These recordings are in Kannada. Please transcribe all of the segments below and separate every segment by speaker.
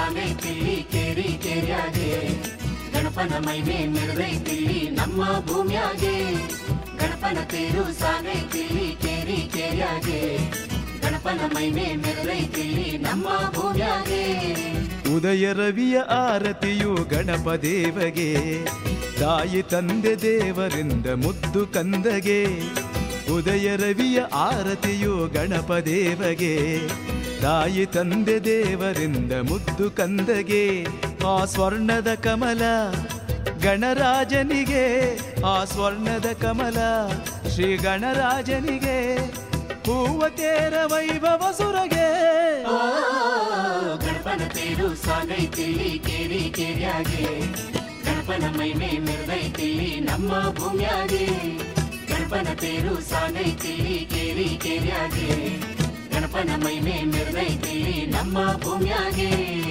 Speaker 1: ಸಾಗೈತಿಲ್ಲಿ ಕೇರಿ ಕೇರಿಯಾಗೆ ಗಣಪನ ಮೈಮೆ ಮೆರೆದೈತಿಲ್ಲಿ ನಮ್ಮ ಭೂಮಿಯಾಗೆ ಗಣಪನ ತೇರು ಸಾಗೈತಿಲ್ಲಿ ಕೇರಿ ಕೇರಿಯಾಗೆ ಗಣಪನ ಮೈಮೆ ಮೆರೆದೈತಿಲ್ಲಿ ನಮ್ಮ ಭೂಮಿಯಾಗೆ
Speaker 2: ಉದಯ ರವಿಯ ಆರತಿಯು ಗಣಪ ದೇವಗೆ ತಾಯಿ ತಂದೆ ದೇವರಿಂದ ಮುದ್ದು ಕಂದಗೆ ಉದಯ ರವಿಯ ಆರತಿಯು ಗಣಪ ದೇವಗೆ ತಾಯಿ ತಂದೆ ದೇವರಿಂದ ಮುದ್ದು ಕಂದಗೆ ಆ ಸ್ವರ್ಣದ ಕಮಲ ಗಣರಾಜನಿಗೆ ಆ ಸ್ವರ್ಣದ ಕಮಲ ಶ್ರೀ ಗಣರಾಜನಿಗೆ ಹೂವ ತೇರ ವೈಭವ ಸುರಗೆ
Speaker 1: ಓ, ಗಣಪನ ತೇರು ಸಾಗೈತಿಲ್ಲಿ ಕೇರಿ ಕೇರಿಯಾಗೆ ಗಣಪನ ಮೈಮೆ ಮೆರೆದೈತಿಲ್ಲಿ ನಮ್ಮ ಭೂಮಿಯಾಗೆ ಗಣಪನ ತೇರು ಸಾಗೈತಿಲ್ಲಿ ಕೇರಿ ಕೇರಿಯಾಗೆ ಗಣಪನ ಮೈಮೆ ಮೆರೆದೈತಿಲ್ಲಿ ನಮ್ಮ ಭೂಮಿಯಾಗೆ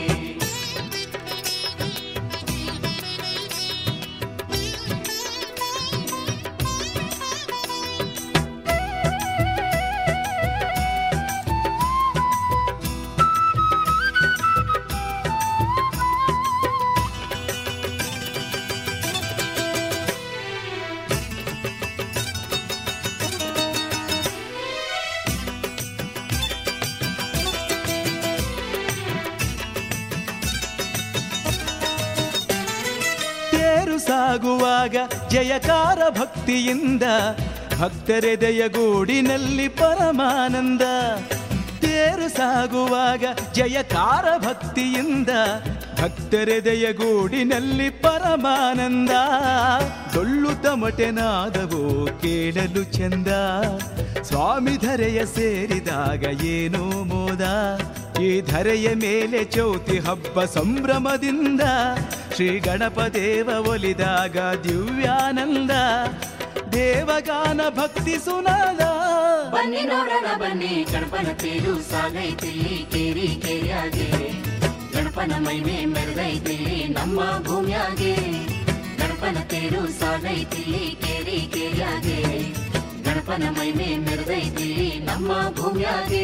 Speaker 2: ತೇರು ಸಾಗುವಾಗ ಜಯಕಾರ ಭಕ್ತಿಯಿಂದ ಭಕ್ತರೆದೆಯ ಗೂಡಿನಲ್ಲಿ ಪರಮಾನಂದ ತೇರು ಸಾಗುವಾಗ ಜಯಕಾರ ಭಕ್ತಿಯಿಂದ ಭಕ್ತರೆದೆಯ ಗೂಡಿನಲ್ಲಿ ಪರಮಾನಂದ ಡೊಳ್ಳು ತಮಟೆನಾದವು ಕೇಳಲು ಚಂದ ಸ್ವಾಮಿ ಧರೆಯ ಸೇರಿದಾಗ ಏನೋ ಮೋದ ಈ ಧರೆಯ ಮೇಲೆ ಚೌತಿ ಹಬ್ಬ ಸಂಭ್ರಮದಿಂದ ಶ್ರೀ ಗಣಪ ದೇವ ಒಲಿದಾಗ ದಿವ್ಯಾನಂದ ದೇವಗಾನ ಭಕ್ತಿ ಸುನಾದ
Speaker 1: ಬನ್ನಿ ನೋಡೋಣ ಬನ್ನಿ ಗಣಪನ ತೇರು ಸಾಗೈತಿಲ್ಲಿ ಕೇರಿ ಕೇರಿಯಾಗೆ ಗಣಪನ ಮೈಮೆ ಮೆರೆದೈತಿಲ್ಲಿ ನಮ್ಮ ಭೂಮಿಯಾಗೆ ಗಣಪನ ತೇರು ಸಾಗೈತಿಲ್ಲಿ ಕೇರಿ ಕೇರಿಯಾಗೆ ಗಣಪನ ಮೈಮೆ ಮೆರೆದೈತಿಲ್ಲಿ ನಮ್ಮ ಭೂಮಿಯಾಗೆ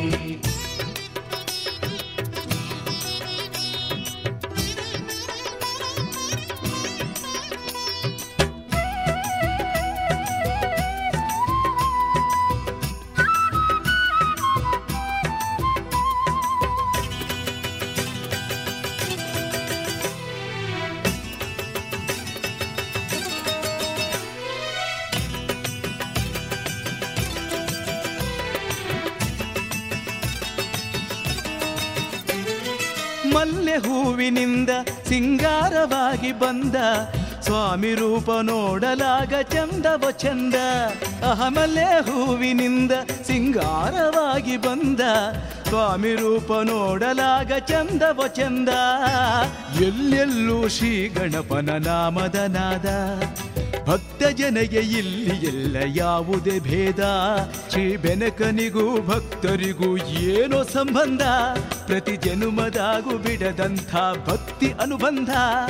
Speaker 2: ಮಲ್ಲೆ ಹೂವಿನಿಂದ ಸಿಂಗಾರವಾಗಿ ಬಂದ ಸ್ವಾಮಿ ರೂಪ ನೋಡಲಾಗ ಚಂದವ ಚಂದ ಅಹಮಲೆ ಹೂವಿನಿಂದ ಸಿಂಗಾರವಾಗಿ ಬಂದ ಸ್ವಾಮಿ ರೂಪ ನೋಡಲಾಗ ಚಂದವ ಚಂದ ಎಲ್ಲೆಲ್ಲೂ ಶ್ರೀ ಗಣಪನ ನಾಮದ ನಾದ ಭಕ್ತ ಜನಗೆ ಇಲ್ಲಿ ಎಲ್ಲ ಯಾವುದೇ ಭೇದ ಶ್ರೀ ಬೆನಕನಿಗೂ ಭಕ್ತರಿಗೂ ಏನೋ ಸಂಬಂಧ ಪ್ರತಿ ಜನುಮದಾಗೂ ಬಿಡದಂಥ ಭಕ್ತಿ ಅನುಬಂಧ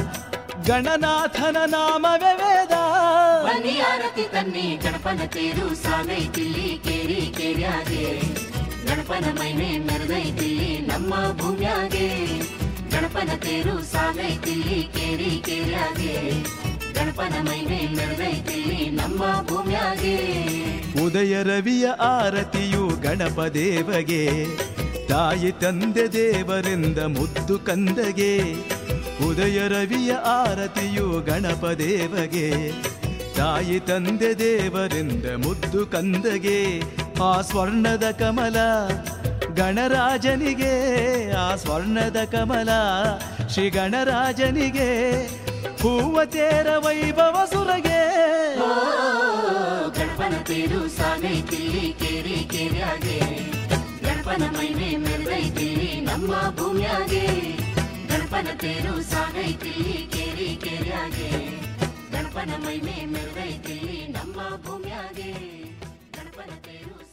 Speaker 2: ಗಣನಾಥನ ನಾಮವೇ ವೇದ
Speaker 1: ಬನ್ನಿ ಆರತಿ ತನ್ನಿ ಗಣಪನ ತೇರು ಸಾಗೈತಿಲ್ಲಿ ಕೇರಿ ಕೇರಿಯಾಗೆ ಗಣಪನ ಮೈಮೆ ಮೆರೆದೈತಿಲ್ಲಿ ನಮ್ಮ ಭೂಮಿಯಾಗೆ ಗಣಪನ ತೇರು ಸಾಗೈತಿಲ್ಲಿ ಕೇರಿ ಕೇರಿಯಾಗೆ ಗಣಪನ ಮೈಮೆ ಮೆರೆದೈತಿಲ್ಲಿ ನಮ್ಮ ಭೂಮಿಯಾಗೆ
Speaker 2: ಉದಯ ರವಿಯ ಆರತಿಯು ಗಣಪ ದೇವಗೆ ತಾಯಿ ತಂದೆ ದೇವರಿಂದ ಮುದ್ದು ಕಂದಗೆ ಉದಯ ರವಿಯ ಆರತಿಯು ಗಣಪ ದೇವಗೆ ತಾಯಿ ತಂದೆ ದೇವರಿಂದ ಮುದ್ದು ಕಂದಗೆ ಆ ಸ್ವರ್ಣದ ಕಮಲ ಗಣರಾಜನಿಗೆ ಆ ಸ್ವರ್ಣದ ಕಮಲ ಶ್ರೀ ಗಣರಾಜನಿಗೆ ಹೂವ ತೇರ ವೈಭವ ಸುರಗೆ
Speaker 1: ಓ, ಗಣಪನ ತೇರು ಸಾಗೈತಿಲ್ಲಿ ಕೇರಿ ಕೇರಿಯಾಗೆ ಗಣಪನ ಮೈಮೆ ಮೆರೆದೈತಿಲ್ಲಿ ನಮ್ಮ ಭೂಮಿಯಾಗೆ ಗಣಪನ ತೇರು ಸಾಗೈತಿಲ್ಲಿ ಕೇರಿ ಕೇರಿಯಾಗೆ ಗಣಪನ ಮೈಮೆ ಮೆರೆದೈತಿಲ್ಲಿ ನಮ್ಮ ಭೂಮಿಯಾಗೆ ಗಣಪನ ತೇರು